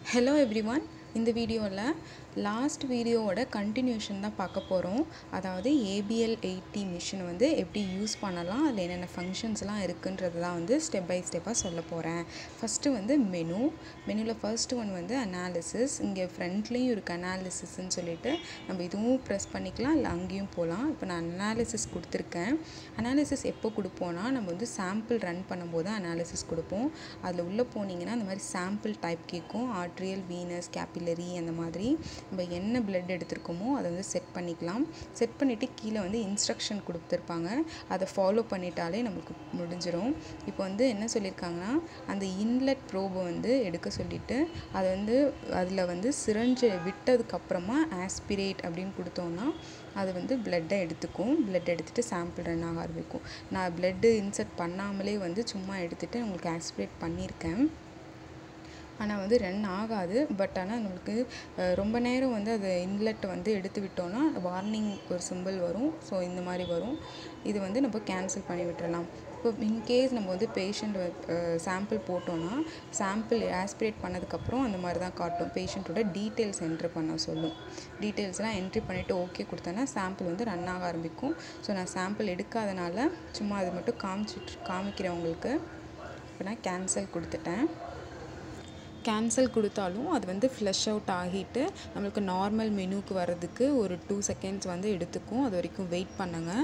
hello everyone இந்த வீடியோவில் last வீடியோவோட கண்டினியூஷன் தான் பார்க்க போகிறோம் அதாவது ஏபிஎல் எயிட்டி மிஷின் வந்து எப்படி யூஸ் பண்ணலாம் அதில் என்னென்ன ஃபங்க்ஷன்ஸ்லாம் இருக்குன்றது தான் வந்து ஸ்டெப் பை ஸ்டெப்பாக சொல்ல போகிறேன் ஃபஸ்ட்டு வந்து மெனு மெனுவில் ஃபர்ஸ்ட் ஒன் வந்து அனாலிசிஸ் இங்கே ஃப்ரண்ட்லேயும் இருக்குது அனாலிசிஸ்ன்னு சொல்லிட்டு நம்ம இதுவும் ப்ரெஸ் பண்ணிக்கலாம் இல்லை அங்கேயும் போகலாம் இப்போ நான் அனாலிசிஸ் கொடுத்துருக்கேன் அனாலிசிஸ் எப்போ கொடுப்போம்னா நம்ம வந்து சாம்பிள் ரன் பண்ணும்போது தான் அனாலிசிஸ் கொடுப்போம் அதில் உள்ளே போனீங்கன்னா அந்த மாதிரி சாம்பிள் டைப் கேட்கும் ஆர்ட்ரியல் வீனஸ் கேபிலரி அந்த மாதிரி நம்ம என்ன பிளட் எடுத்திருக்கோமோ அதை வந்து செட் பண்ணிக்கலாம் செட் பண்ணிவிட்டு கீழே வந்து இன்ஸ்ட்ரக்ஷன் கொடுத்துருப்பாங்க அதை ஃபாலோ பண்ணிட்டாலே நமக்கு முடிஞ்சிடும் இப்போ வந்து என்ன சொல்லியிருக்காங்கன்னா அந்த இன்லெட் ப்ரோபை வந்து எடுக்க சொல்லிவிட்டு அதை வந்து அதில் வந்து சிரஞ்சு விட்டதுக்கப்புறமா ஆஸ்பிரேட் அப்படின்னு கொடுத்தோன்னா அது வந்து பிளட்டை எடுத்துக்கும் பிளட் எடுத்துகிட்டு சாம்பிள் ரன் ஆக ஆரம்பிக்கும் நான் பிளட்டு இன்சர்ட் பண்ணாமலே வந்து சும்மா எடுத்துகிட்டு உங்களுக்கு ஆஸ்பிரேட் பண்ணியிருக்கேன் ஆனால் வந்து ரன் ஆகாது பட் ஆனால் நம்மளுக்கு ரொம்ப நேரம் வந்து அது இன்லெட் வந்து எடுத்து விட்டோன்னா வார்னிங் ஒரு சிம்பிள் வரும் ஸோ இந்த மாதிரி வரும் இது வந்து நம்ம கேன்சல் பண்ணி விட்டுறலாம் இப்போ இன்கேஸ் நம்ம வந்து பேஷண்ட் சாம்பிள் போட்டோன்னா சாம்பிள் ஆஸ்பிரேட் பண்ணதுக்கப்புறம் அந்த மாதிரி தான் காட்டும் பேஷண்ட்டோட டீட்டெயில்ஸ் என்ட்ரு பண்ண சொல்லும் டீட்டெயில்ஸ்லாம் என்ட்ரி பண்ணிவிட்டு ஓகே கொடுத்தேன்னா சாம்பிள் வந்து ரன் ஆக ஆரம்பிக்கும் ஸோ நான் சாம்பிள் எடுக்காதனால சும்மா அது மட்டும் காமிச்சிட்டு காமிக்கிறேன் உங்களுக்கு இப்போ நான் கேன்சல் கொடுத்துட்டேன் கேன்சல் கொடுத்தாலும் அது வந்து ஃப்ளஷ் அவுட் ஆகிட்டு நம்மளுக்கு நார்மல் மெனுக்கு வர்றதுக்கு ஒரு டூ செகண்ட்ஸ் வந்து எடுத்துக்கும் அது வரைக்கும் வெயிட் பண்ணுங்கள்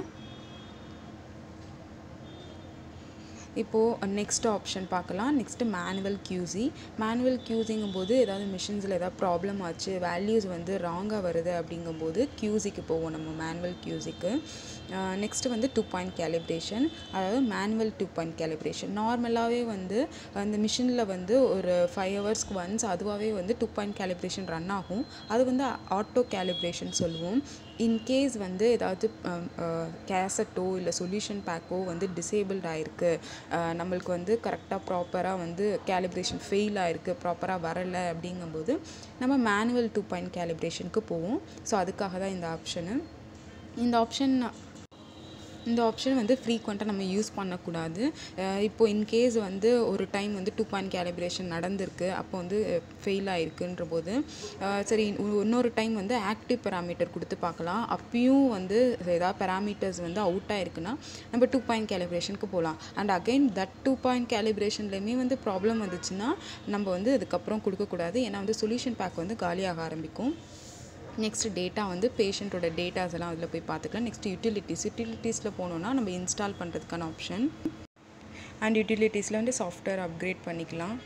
இப்போது நெக்ஸ்ட் ஆப்ஷன் பார்க்கலாம் நெக்ஸ்ட்டு மேனுவல் கியூசி மேனுவல் கியூசிங்கும் போது ஏதாவது மிஷின்ஸில் ஏதாவது ப்ராப்ளம் ஆச்சு வேல்யூஸ் வந்து ராங்காக வருது அப்படிங்கும்போது கியூசிக்கு போவோம் நம்ம மேனுவல் கியூசிக்கு நெக்ஸ்ட்டு வந்து டூ பாயிண்ட் கேலிப்ரேஷன் அதாவது மேனுவல் டூ பாயிண்ட் கேலிப்ரேஷன் நார்மலாகவே வந்து அந்த மிஷினில் வந்து ஒரு ஃபைவ் ஹவர்ஸ்க்கு ஒன்ஸ் அதுவாகவே வந்து டூ பாயிண்ட் கேலிப்ரேஷன் ரன் ஆகும் அது வந்து ஆட்டோ கேலிப்ரேஷன் சொல்லுவோம் இன்கேஸ் வந்து ஏதாவது கேசட்டோ இல்லை சொல்யூஷன் பேக்கோ வந்து டிசேபிள்ட் ஆகிருக்கு நம்மளுக்கு வந்து கரெக்டாக ப்ராப்பராக வந்து கேலிப்ரேஷன் ஃபெயில் ஆகிருக்கு ப்ராப்பராக வரலை அப்படிங்கும்போது நம்ம மேனுவல் டூ பாயிண்ட் கேலிப்ரேஷனுக்கு போவோம் ஸோ அதுக்காக தான் இந்த ஆப்ஷனு இந்த ஆப்ஷன் இந்த ஆப்ஷன் வந்து ஃப்ரீக்வெண்ட்டாக நம்ம யூஸ் பண்ணக்கூடாது இப்போது இன்கேஸ் வந்து ஒரு டைம் வந்து டூ பாயிண்ட் கேலிப்ரேஷன் நடந்திருக்கு அப்போ வந்து ஃபெயில் ஆகிருக்குன்ற போது சரி இன்னொரு டைம் வந்து ஆக்டிவ் பெராமீட்டர் கொடுத்து பார்க்கலாம் அப்பயும் வந்து ஏதாவது பெராமீட்டர்ஸ் வந்து அவுட் ஆயிருக்குன்னா நம்ம டூ பாயிண்ட் கேலிப்ரேஷனுக்கு போகலாம் and again that two point கேலிப்ரேஷன்லேயுமே வந்து ப்ராப்ளம் வந்துச்சுன்னா நம்ம வந்து அதுக்கப்புறம் கொடுக்கக்கூடாது ஏன்னா வந்து சொல்யூஷன் பேக் வந்து காலியாக ஆரம்பிக்கும் நெக்ஸ்ட் டேட்டா வந்து பேஷண்ட்டோட டேட்டாஸ் எல்லாம் அதில் போய் பார்த்துக்கலாம் நெக்ஸ்ட் யூட்டிலிட்டிஸ் யூட்டிலிட்டிஸில் போனோன்னா நம்ம இன்ஸ்டால் பண்ணுறதுக்கான ஆப்ஷன் அண்ட் யூட்டிலிட்டிஸில் வந்து சாஃப்ட்வேர் அப்கிரேட் பண்ணிக்கலாம்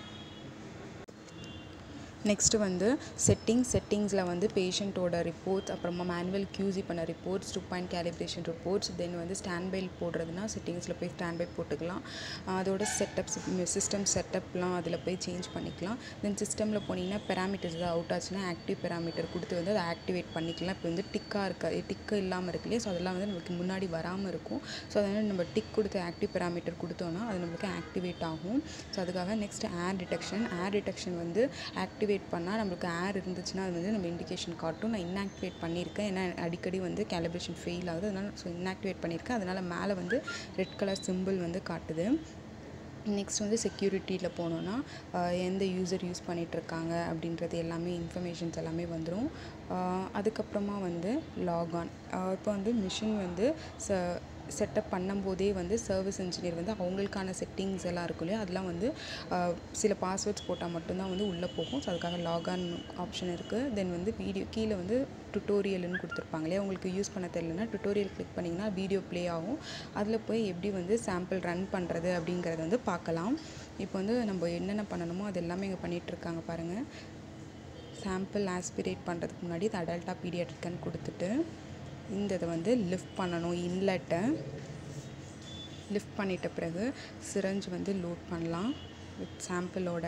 நெக்ஸ்ட்டு வந்து செட்டிங்ஸ் செட்டிங்ஸில் வந்து பேஷண்ட்டோட ரிப்போர்ட்ஸ் அப்புறமா மேனுவல் கியூசி பண்ண reports two point calibration reports then வந்து ஸ்டாண்ட் பை போடுறதுனா செட்டிங்ஸில் போய் ஸ்டாண்ட் பை போட்டுக்கலாம் அதோட செட்டப்ஸ் சிஸ்டம் செட்டப்லாம் அதில் போய் சேஞ்ச் பண்ணிக்கலாம் தென் சிஸ்டமில் போனீங்கன்னா பெராமீட்டர்ஸ் ஏதாவது அவுட் ஆச்சுன்னா ஆக்டிவ் பெராமீட்டர் கொடுத்து வந்து அதை ஆக்டிவேட் பண்ணிக்கலாம் இப்போ வந்து டிக்காக இருக்கா டிக்கு இல்லாமல் இருக்கு இல்லையா ஸோ அதெல்லாம் வந்து நமக்கு முன்னாடி வராமல் இருக்கும் ஸோ அதனால் நம்ம டிக் கொடுத்து ஆக்டிவ் பெராமீட்டர் கொடுத்தோன்னா அது நம்மளுக்கு ஆக்டிவேட் ஆகும் ஸோ அதுக்காக next air detection air detection வந்து ஆக்டிவேட் ஆக்டிவேட் பண்ணால் நம்மளுக்கு ஏர் இருந்துச்சுன்னா அது வந்து நம்ம இண்டிகேஷன் காட்டும் நான் இன்ஆக்டிவேட் பண்ணியிருக்கேன் ஏன்னா அடிக்கடி வந்து கேலிப்ரேஷன் ஃபெயில் ஆகுது அதனால் ஸோ இன்ஆக்டிவேட் பண்ணியிருக்கேன் அதனால் மேலே வந்து ரெட் கலர் சிம்பிள் வந்து காட்டுது நெக்ஸ்ட் வந்து செக்யூரிட்டியில் போனோன்னா எந்த யூசர் யூஸ் பண்ணிகிட்ருக்காங்க அப்படின்றது எல்லாமே இன்ஃபர்மேஷன்ஸ் எல்லாமே வந்துடும் அதுக்கப்புறமா வந்து லாகான் இப்போ வந்து மிஷின் வந்து ச செட்டப் பண்ணும்போதே வந்து சர்வீஸ் இன்ஜினியர் வந்து அவங்களுக்கான செட்டிங்ஸ் எல்லாம் இருக்கும் இல்லையா அதெல்லாம் வந்து சில பாஸ்வேர்ட்ஸ் போட்டால் மட்டும்தான் வந்து உள்ளே போகும் ஸோ அதுக்காக லாகான் ஆப்ஷன் இருக்குது தென் வந்து வீடியோ கீழே வந்து டுட்டோரியல்னு கொடுத்துருப்பாங்க இல்லையா உங்களுக்கு யூஸ் பண்ண தெரியலனா டுட்டோரியல் கிளிக் பண்ணிங்கன்னா வீடியோ ப்ளே ஆகும் அதில் போய் எப்படி வந்து சாம்பிள் ரன் பண்ணுறது அப்படிங்கிறத வந்து பார்க்கலாம் இப்போ வந்து நம்ம என்னென்ன பண்ணணுமோ அது எல்லாமே இங்கே பண்ணிகிட்ருக்காங்க பாருங்கள் சாம்பிள் ஆஸ்பிரேட் பண்ணுறதுக்கு முன்னாடி இது அடல்ட்டா பீடியாட்ரிக்கன் கொடுத்துட்டு இந்த இதை வந்து லிஃப்ட் பண்ணணும் இன்லெட்டை லிஃப்ட் பண்ணிட்ட பிறகு சிரஞ்ச் வந்து லோட் பண்ணலாம் வித் சாம்பிளோட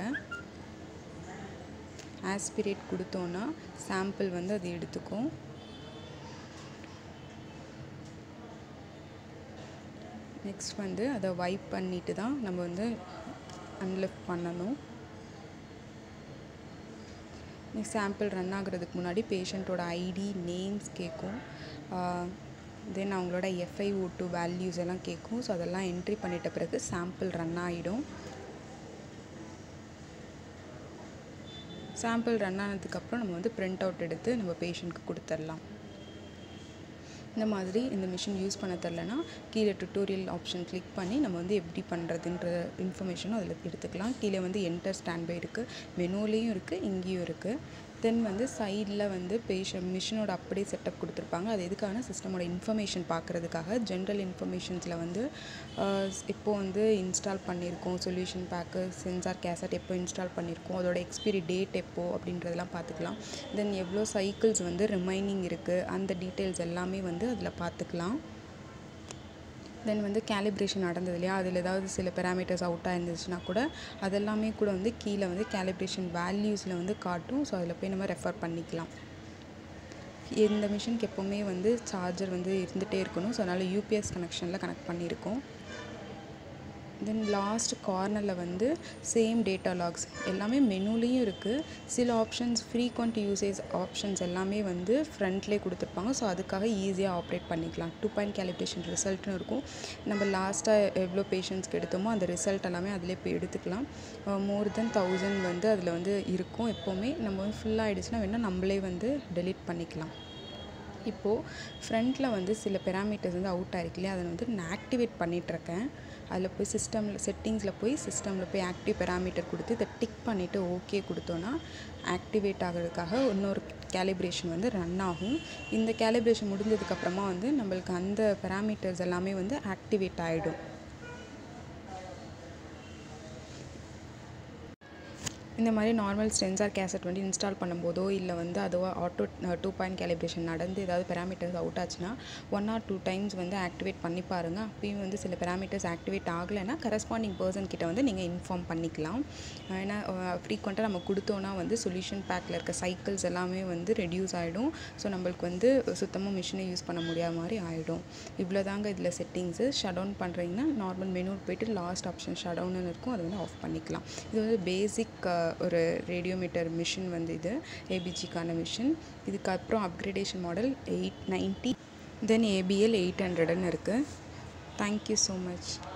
ஆஸ்பிரேட் கொடுத்தோன்னா சாம்பிள் வந்து அது எடுத்துக்கும் நெக்ஸ்ட் வந்து அதை வைப் பண்ணிட்டு தான் நம்ம வந்து அன்லிஃப்ட் பண்ணணும் நெக்ஸ்ட் சாம்பிள் ரன் ஆகுறதுக்கு முன்னாடி பேஷண்ட்டோட ஐடி நேம்ஸ் கேட்கும் தென் அவங்களோட எஃப்ஐஓ டூ வேல்யூஸ் எல்லாம் கேட்கும் ஸோ அதெல்லாம் என்ட்ரி பண்ணிட்ட பிறகு சாம்பிள் ரன் ஆகிடும் சாம்பிள் ரன் ஆனதுக்கப்புறம் நம்ம வந்து பிரிண்ட் அவுட் எடுத்து நம்ம பேஷண்ட்க்கு கொடுத்துடலாம் இந்த மாதிரி இந்த மிஷின் யூஸ் பண்ண தெரிலனா கீழே டுட்டோரியல் ஆப்ஷன் கிளிக் பண்ணி நம்ம வந்து எப்படி பண்ணுறதுன்ற இன்ஃபர்மேஷனும் அதில் எடுத்துக்கலாம் கீழே வந்து என்டர் ஸ்டாண்ட் பை இருக்குது மெனுலேயும் இருக்குது இங்கேயும் இருக்குது தென் வந்து சைடில் வந்து பேஷண்ட் மிஷினோட அப்படியே செட்டப் கொடுத்துருப்பாங்க அது எதுக்கான சிஸ்டமோட இன்ஃபர்மேஷன் பார்க்குறதுக்காக ஜென்ரல் இன்ஃபர்மேஷன்ஸில் வந்து இப்போ வந்து இன்ஸ்டால் பண்ணியிருக்கோம் சொல்யூஷன் பேக்கு சென்சார் கேசட் எப்போ இன்ஸ்டால் பண்ணியிருக்கோம் அதோட எக்ஸ்பிரி டேட் எப்போ அப்படின்றதெல்லாம் பார்த்துக்கலாம் தென் எவ்வளோ சைக்கிள்ஸ் வந்து ரிமைனிங் இருக்குது அந்த டீட்டெயில்ஸ் எல்லாமே வந்து அதில் பார்த்துக்கலாம் தென் வந்து கேலிப்ரேஷன் நடந்தது இல்லையா அதில் ஏதாவது சில பெராமீட்டர்ஸ் அவுட்டாக இருந்துச்சுன்னா கூட அதெல்லாமே கூட வந்து கீழே வந்து கேலிப்ரேஷன் வேல்யூஸில் வந்து காட்டும் ஸோ அதில் போய் நம்ம ரெஃபர் பண்ணிக்கலாம் இந்த மிஷினுக்கு எப்போவுமே வந்து சார்ஜர் வந்து இருந்துகிட்டே இருக்கணும் ஸோ அதனால் யூபிஎஸ் கனெக்ஷனில் கனெக்ட் பண்ணியிருக்கோம் தென் லாஸ்ட் கார்னரில் வந்து சேம் டேட்டா லாக்ஸ் எல்லாமே மெனுலேயும் இருக்குது சில ஆப்ஷன்ஸ் ஃப்ரீக்வெண்ட் யூசேஜ் ஆப்ஷன்ஸ் எல்லாமே வந்து ஃப்ரண்ட்லேயே கொடுத்துருப்பாங்க ஸோ அதுக்காக ஈஸியாக ஆப்ரேட் பண்ணிக்கலாம் டூ பாயிண்ட் கேலிப்ரேஷன் ரிசல்ட்னு இருக்கும் நம்ம லாஸ்ட்டாக எவ்வளோ பேஷண்ட்ஸ்க்கு எடுத்தோமோ அந்த ரிசல்ட் எல்லாமே அதிலே போய் எடுத்துக்கலாம் மோர் தென் தௌசண்ட் வந்து அதில் வந்து இருக்கும் எப்போவுமே நம்ம வந்து ஃபுல்லாக ஆகிடுச்சுன்னா வேணால் நம்மளே வந்து டெலீட் பண்ணிக்கலாம் இப்போது ஃப்ரண்ட்டில் வந்து சில பெராமீட்டர்ஸ் வந்து அவுட் ஆகிருக்கு இல்லையா அதை வந்து நான் ஆக்டிவேட் பண்ணிகிட்ருக்கேன் அதில் போய் சிஸ்டமில் செட்டிங்ஸில் போய் சிஸ்டமில் போய் ஆக்டிவ் பெராமீட்டர் கொடுத்து இதை டிக் பண்ணிவிட்டு ஓகே கொடுத்தோன்னா ஆக்டிவேட் ஆகிறதுக்காக இன்னொரு கேலிப்ரேஷன் வந்து ரன் ஆகும் இந்த கேலிப்ரேஷன் முடிஞ்சதுக்கப்புறமா வந்து நம்மளுக்கு அந்த பெராமீட்டர்ஸ் எல்லாமே வந்து ஆக்டிவேட் ஆகிடும் இந்த மாதிரி நார்மல் சென்சார் கேசட் வந்து இன்ஸ்டால் பண்ணும்போதோ இல்லை வந்து அதுவோ ஆட்டோ டூ பாயிண்ட் கேலிப்ரேஷன் நடந்து ஏதாவது பெராமீட்டர்ஸ் அவுட் ஆச்சுன்னா ஒன் ஆர் டூ டைம்ஸ் வந்து ஆக்டிவேட் பண்ணி பாருங்கள் அப்பயும் வந்து சில பெராமீட்டர்ஸ் ஆக்டிவேட் ஆகலைன்னா கரஸ்பாண்டிங் பர்சன் கிட்ட வந்து நீங்கள் இன்ஃபார்ம் பண்ணிக்கலாம் ஏன்னா ஃப்ரீக்வெண்ட்டாக நம்ம கொடுத்தோன்னா வந்து சொல்யூஷன் பேக்கில் இருக்க சைக்கிள்ஸ் எல்லாமே வந்து ரெடியூஸ் ஆகிடும் ஸோ நம்மளுக்கு வந்து சுத்தமாக மிஷினை யூஸ் பண்ண முடியாத மாதிரி ஆகிடும் இவ்வளோ தாங்க இதில் செட்டிங்ஸு ஷட் டவுன் பண்ணுறீங்கன்னா நார்மல் மெனு போயிட்டு லாஸ்ட் ஆப்ஷன் ஷட் டவுன்னு இருக்கும் அதை வந்து ஆஃப் பண்ணிக்கலாம் இது வந்து பேசிக் ஒரு ரேடியோமீட்டர் மிஷின் வந்து இது ஏபிஜிக்கான மிஷின் இதுக்கப்புறம் upgradation model eight ninety then ABL eight ஹண்ட்ரட்னு இருக்குது தேங்க்யூ ஸோ மச்